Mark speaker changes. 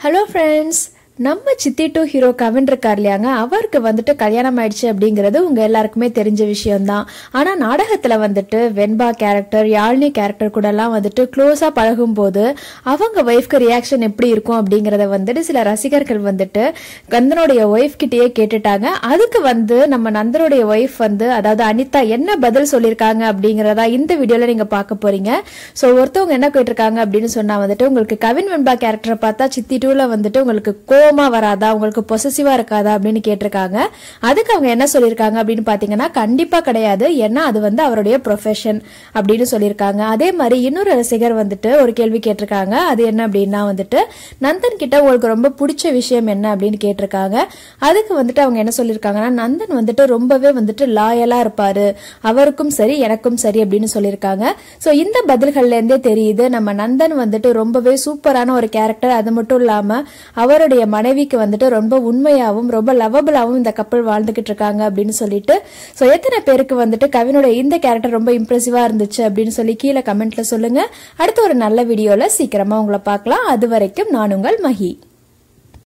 Speaker 1: hello friends நம்ம சித்தி two hero Kavin இருக்கார் இல்லையாங்க அவருக்கு வந்துட்டு கல்யாணம் ஆயிடுச்சு அப்படிங்கிறது உங்க எல்லாருக்குமே தெரிஞ்ச விஷயம்தான் ஆனா நாடகத்துல வந்துட்டு வெண்பா கேரக்டர் யாழ்னி கேரக்டர் கூட எல்லாம் வந்துட்டு க்ளோஸா பழகும் போது அவங்க ஒய்ஃப்க்கு ரியாக்ஷன் எப்படி இருக்கும் அப்படிங்கறத வந்துட்டு சில ரசிகர்கள் வந்துட்டு கந்தனுடைய ஒய்ஃப் கிட்டயே கேட்டுட்டாங்க அதுக்கு வந்து நம்ம நந்தனுடைய ஒய்ஃப் வந்து அதாவது அனிதா என்ன பதில் சொல்லியிருக்காங்க அப்படிங்கறதா இந்த வீடியோல நீங்க பார்க்க போறீங்க சோ ஒருத்தவங்க என்ன கேட்டிருக்காங்க அப்படின்னு சொன்னா வந்துட்டு உங்களுக்கு கவின் வெண்பா கேரக்டரை பார்த்தா சித்தி டூல வந்துட்டு உங்களுக்கு கோவமா வராதா உங்களுக்கு பொசசிவா இருக்காதா அப்படின்னு கேட்டிருக்காங்க அதுக்கு அவங்க என்ன சொல்லியிருக்காங்க அப்படின்னு பாத்தீங்கன்னா கண்டிப்பா கிடையாது ஏன்னா அது வந்து அவருடைய ப்ரொஃபஷன் அப்படின்னு சொல்லியிருக்காங்க அதே மாதிரி இன்னொரு ரசிகர் வந்துட்டு ஒரு கேள்வி கேட்டிருக்காங்க அது என்ன அப்படின்னா வந்துட்டு நந்தன் கிட்ட உங்களுக்கு ரொம்ப பிடிச்ச விஷயம் என்ன அப்படின்னு கேட்டிருக்காங்க அதுக்கு வந்துட்டு அவங்க என்ன சொல்லியிருக்காங்கன்னா நந்தன் வந்துட்டு ரொம்பவே வந்துட்டு லாயலா இருப்பாரு அவருக்கும் சரி எனக்கும் சரி அப்படின்னு சொல்லியிருக்காங்க சோ இந்த பதில்கள்ல இருந்தே தெரியுது நம்ம நந்தன் வந்துட்டு ரொம்பவே சூப்பரான ஒரு கேரக்டர் அது மட்டும் இல்லாம அவருடைய மனைவிக்கு வந்துட்டு ரொம்ப உண்மையாவும் ரொம்ப லவபிளாவும் இந்த கப்பல் வாழ்ந்துகிட்டு இருக்காங்க அப்படின்னு சொல்லிட்டு சோ எத்தனை பேருக்கு வந்துட்டு கவினோட இந்த கேரக்டர் ரொம்ப இம்ப்ரெசிவா இருந்துச்சு அப்படின்னு சொல்லி கீழே கமெண்ட்ல சொல்லுங்க அடுத்த ஒரு நல்ல வீடியோல சீக்கிரமா உங்களை பார்க்கலாம் அது வரைக்கும் நான் உங்கள் மஹி